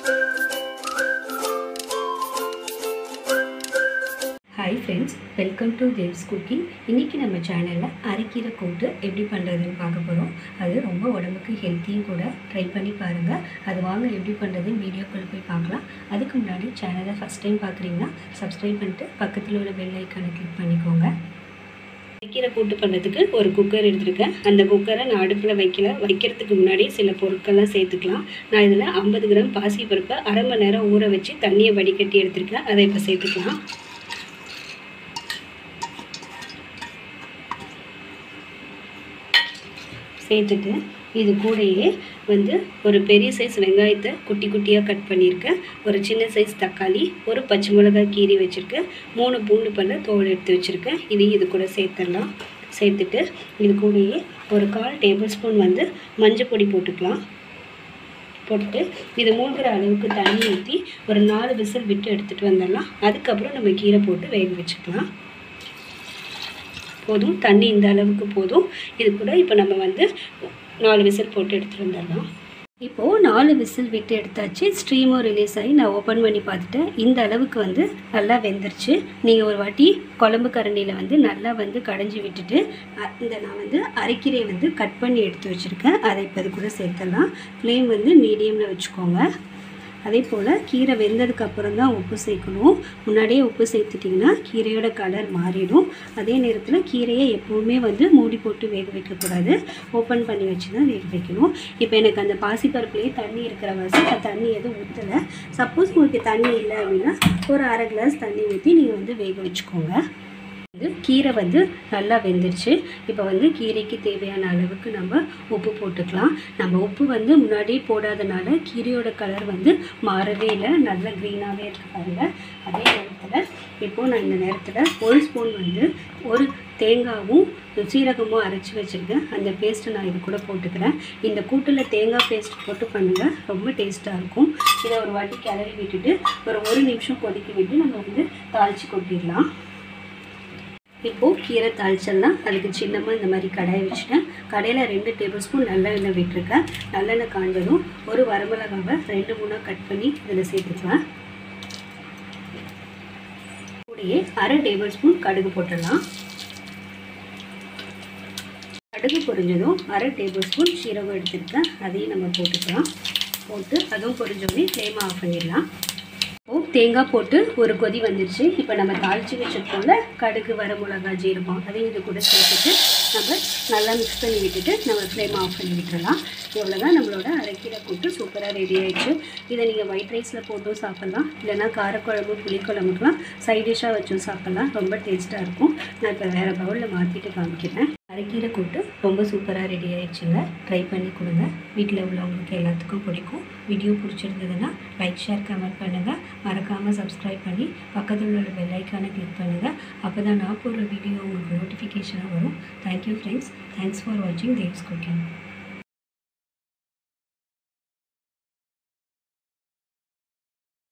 hi friends welcome to Dev's cooking இன்றைக்கி நம்ம சேனலில் அரைக்கீரை கூட்டு எப்படி பண்ணுறதுன்னு பார்க்க போகிறோம் அது ரொம்ப உடம்புக்கு ஹெல்த்தியும் கூட ட்ரை பண்ணி பாருங்கள் அது வாங்க எப்படி பண்ணுறதுன்னு வீடியோக்குள்ளே போய் பார்க்கலாம் அதுக்கு முன்னாடி சேனலை ஃபஸ்ட் டைம் பார்க்குறீங்கன்னா சப்ஸ்கிரைப் பண்ணிட்டு பக்கத்தில் உள்ள பெல் ஐக்கானை கிளிக் பண்ணிக்கோங்க அரைக்கீரை கூட்டு பண்ணுறதுக்கு ஒரு குக்கர் எடுத்திருக்கேன் அந்த குக்கரை நான் அடுப்பில் வைக்கல வைக்கிறதுக்கு முன்னாடி சில பொருட்கள்லாம் சேர்த்துக்கலாம் நான் இதில் ஐம்பது கிராம் பாசிப்பருப்பை அரை மணி நேரம் ஊற வச்சு தண்ணியை வடிகட்டி எடுத்திருக்கேன் அதை இப்போ சேர்த்துக்கலாம் சேர்த்துட்டு இது கூடயே வந்து ஒரு பெரிய சைஸ் வெங்காயத்தை குட்டி குட்டியாக கட் பண்ணியிருக்கேன் ஒரு சின்ன சைஸ் தக்காளி ஒரு பச்சை மிளகாய் கீரி வச்சுருக்கேன் மூணு பூண்டு பல்ல தோல் எடுத்து வச்சுருக்கேன் இதையும் இது கூட சேர்த்துடலாம் சேர்த்துட்டு இது கூடயே ஒரு கால் டேபிள் ஸ்பூன் வந்து மஞ்சள் பொடி போட்டுக்கலாம் போட்டுட்டு இது மூழ்கிற அளவுக்கு தண்ணி ஊற்றி ஒரு நாலு விசில் விட்டு எடுத்துகிட்டு வந்துடலாம் அதுக்கப்புறம் நம்ம கீரை போட்டு வேக வச்சுக்கலாம் போதும் தண்ணி இந்த அளவுக்கு போதும் இது கூட இப்போ நம்ம வந்து நாலு விசில் போட்டு எடுத்துகிட்டு வந்துடலாம் இப்போது நாலு விசில் விட்டு எடுத்தாச்சு ஸ்ட்ரீமும் ரிலீஸ் ஆகி நான் ஓப்பன் பண்ணி பார்த்துட்டேன் இந்த அளவுக்கு வந்து நல்லா வெந்துருச்சு நீங்கள் ஒரு வாட்டி குழம்பு கரண்டியில் வந்து நல்லா வந்து கடைஞ்சி விட்டுட்டு அ- இந்த நான் வந்து அரைக்கீரையை வந்து கட் பண்ணி எடுத்து வச்சுருக்கேன் அதை இப்போ இது கூட சேர்த்துடலாம் ஃப்ளேம் வந்து மீடியமில் வச்சுக்கோங்க அதே போல் கீரை வெந்ததுக்கு அப்புறம் தான் உப்பு சேர்க்கணும் முன்னாடியே உப்பு சேர்த்துட்டிங்கன்னா கீரையோட கலர் மாறிடும் அதே நேரத்தில் கீரையை எப்போவுமே வந்து மூடி போட்டு வேக வைக்கக்கூடாது ஓப்பன் பண்ணி வச்சு தான் வேக வைக்கணும் இப்போ எனக்கு அந்த பாசிப்பருப்புலேயே தண்ணி இருக்கிற வாசி நான் தண்ணி எதுவும் ஊற்றலை சப்போஸ் உங்களுக்கு தண்ணி இல்லை அப்படின்னா ஒரு அரை கிளாஸ் தண்ணி ஊற்றி நீங்கள் வந்து வேக வச்சுக்கோங்க வந்து கீரை வந்து நல்லா வெந்துருச்சு இப்போ வந்து கீரைக்கு தேவையான அளவுக்கு நம்ம உப்பு போட்டுக்கலாம் நம்ம உப்பு வந்து முன்னாடியே போடாதனால கீரையோட கலர் வந்து மாறவே இல்லை நல்ல க்ரீனாகவே இருக்கு பாருங்க அதே நேரத்தில் இப்போது நான் இந்த நேரத்தில் ஒரு ஸ்பூன் வந்து ஒரு தேங்காவும் சீரகமும் அரைச்சி வச்சுருக்கேன் அந்த பேஸ்ட்டை நான் இது கூட போட்டுக்கிறேன் இந்த கூட்டில் தேங்காய் பேஸ்ட் போட்டு பண்ணுங்கள் ரொம்ப டேஸ்ட்டாக இருக்கும் இதை ஒரு வாட்டி கிளறி விட்டுட்டு ஒரு ஒரு நிமிஷம் கொதிக்க விட்டு நம்ம வந்து தாளித்து கொட்டிடலாம் இப்போது கீரை தாளிச்சிடலாம் அதுக்கு சின்னமாக இந்த மாதிரி கடாயை வச்சுட்டேன் கடையில் ரெண்டு டேபிள் ஸ்பூன் நல்லெண்ணெய் விட்டுருக்கேன் நல்லெண்ணெய் காஞ்சதும் ஒரு வரமிளகாவை ரெண்டு மூணாக கட் பண்ணி இதில் சேர்த்துக்கலாம் கூடயே அரை டேபிள் ஸ்பூன் கடுகு போட்டுடலாம் கடுகு பொரிஞ்சதும் அரை டேபிள் ஸ்பூன் சீரகம் எடுத்துருக்கேன் அதையும் நம்ம போட்டுக்கலாம் போட்டு அதுவும் பொரிஞ்சோடனே ஃப்ளேமை ஆஃப் பண்ணிடலாம் இப்போ தேங்காய் போட்டு ஒரு கொதி வந்துருச்சு இப்போ நம்ம தாளித்து வச்சிருக்கோம்ல கடுகு வர மிளகா ஜீரகம் அதையும் இது கூட சேர்த்துட்டு நம்ம நல்லா மிக்ஸ் பண்ணி விட்டுட்டு நம்ம ஃப்ளேம் ஆஃப் பண்ணி விட்டுறலாம் இவ்வளோதான் நம்மளோட அரைக்கீரை கூட்டு சூப்பராக ரெடி ஆயிடுச்சு இதை நீங்கள் ஒயிட் ரைஸில் போட்டும் சாப்பிட்லாம் இல்லைன்னா காரக்குழம்பு புளிக்குழம்புக்கெலாம் சைட் டிஷ்ஷாக வச்சும் சாப்பிட்லாம் ரொம்ப டேஸ்ட்டாக இருக்கும் நான் இப்போ வேறு பவுலில் மாற்றிட்டு காமிக்கிறேன் அரைக்கீரை கூட்டு ரொம்ப சூப்பராக ரெடி ஆயிடுச்சுங்க ட்ரை பண்ணி கொடுங்க வீட்டில் உள்ளவங்களுக்கு எல்லாத்துக்கும் பிடிக்கும் வீடியோ பிடிச்சிருந்ததுன்னா லைக் ஷேர் கமெண்ட் பண்ணுங்கள் மறக்காமல் சப்ஸ்கிரைப் பண்ணி பக்கத்தில் உள்ள பெல் ஐக்கானை கிளிக் பண்ணுங்கள் அப்போ தான் நான் போடுற வீடியோ உங்களுக்கு நோட்டிஃபிகேஷனாக வரும் தேங்க்யூ ஃப்ரெண்ட்ஸ் தேங்க்ஸ் ஃபார் வாட்சிங் தேவ்ஸ் குக்கிங்